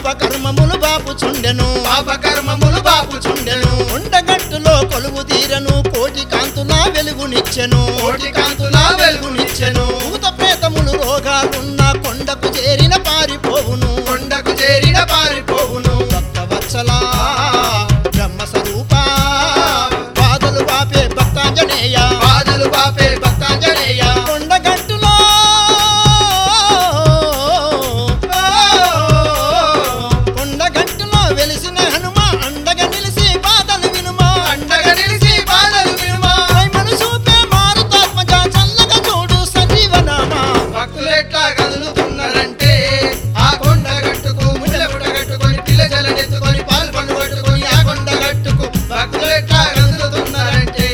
కర్మములు బాపుచుండెను పాపకర్మములు బాపుచుండెను ఉండగట్టులో కొలువు తీరను కోటి కాంతుల వెలుగునిచ్చెను కోటి కాంతుల వెలుగునిచ్చెను భూత ప్రేతములు రోగాలున్న కొండకు చేరిన పారిపోవును కొండకు చేరిన పారిపోవును భక్త వత్సలా బ్రహ్మ స్వరూప బాధలు పాపే భక్తాంజనేయ బాధలు బాపే భక్తాంజనేయ కొండగట్టులో కొండగట్టులో వెలిసిన హనుమ అండగా నిలిసి బాధలు వినుమా అండగా నిలిచి బాధలు వినుమా మను చూపే మారుతాత్మజ చల్లగా చూడు సంజీవనామా భక్తులు ఎట్లా కదులుతున్నారంటే ఆ కొండ గట్టుకు ముళ్ళపుట కట్టుకొని పిల్ల జలనెత్తుకొని పాలు పండు పట్టుకొని ఆ కొండ గట్టుకు భక్తులు ఎట్లా కదులుతున్నారంటే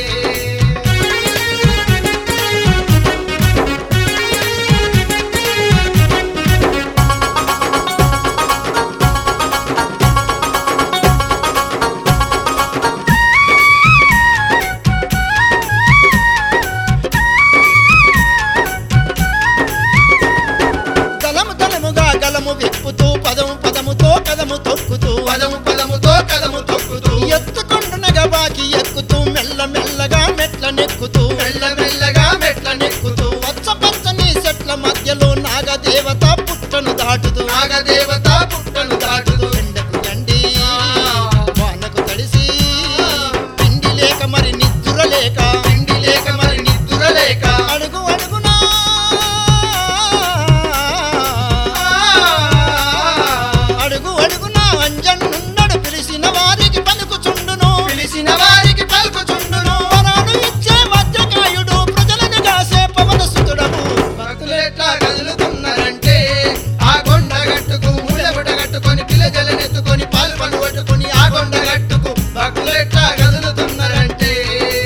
గలము గలముగా గలము విప్పుతూ పదము పదముతో కదము తొక్కుతూ పదము పదముతో కదము తొక్కుతూ ఎత్తుకొండునగా బాకి ఎక్కుతూ మెల్ల మెల్లగా మెట్ల నెక్కుతూ మెల్ల మెల్లగా మెట్ల నెక్కుతూ పచ్చ పచ్చని చెట్ల మధ్యలో నాగదేవత పుట్టను దాటుతూ నాగదేవత పుట్టను దాటుతూ ఎండకు ఎండి వానకు తడిసి తిండి లేక మరి నిద్ర లేక తిండి లేక మరి నిద్ర లేక అడుగు అడుగునా అడుగు అడుగునా అంజన్నున్నడు పిలిచిన వారికి పలుకుచుండును పిలిచిన వారికి పలుకుచుండును వరాలు ఇచ్చే మధ్యకాయుడు ప్రజలను కాసే పవన సుతుడము భక్తులు ఎట్లా కదులుతున్నారంటే ఆ కొండ గట్టుకు ముళ్ళపుట కట్టుకొని పిల్ల జలనెత్తుకొని పాలు పండు పట్టుకొని ఆ కొండ గట్టుకు భక్తులు ఎట్లా కదులుతున్నారంటే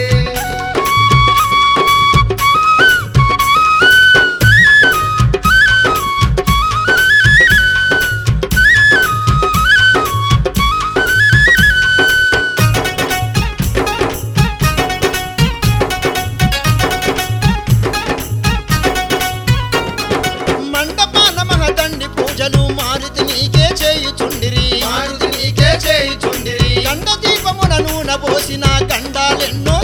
మండపాన మహదండి పూజలు మారుతి నీకే చేయుచుండిరి మారుతి నీకే చేయుచుండిరి గండ దీపమున నూనె పోసిన గండాలెన్నో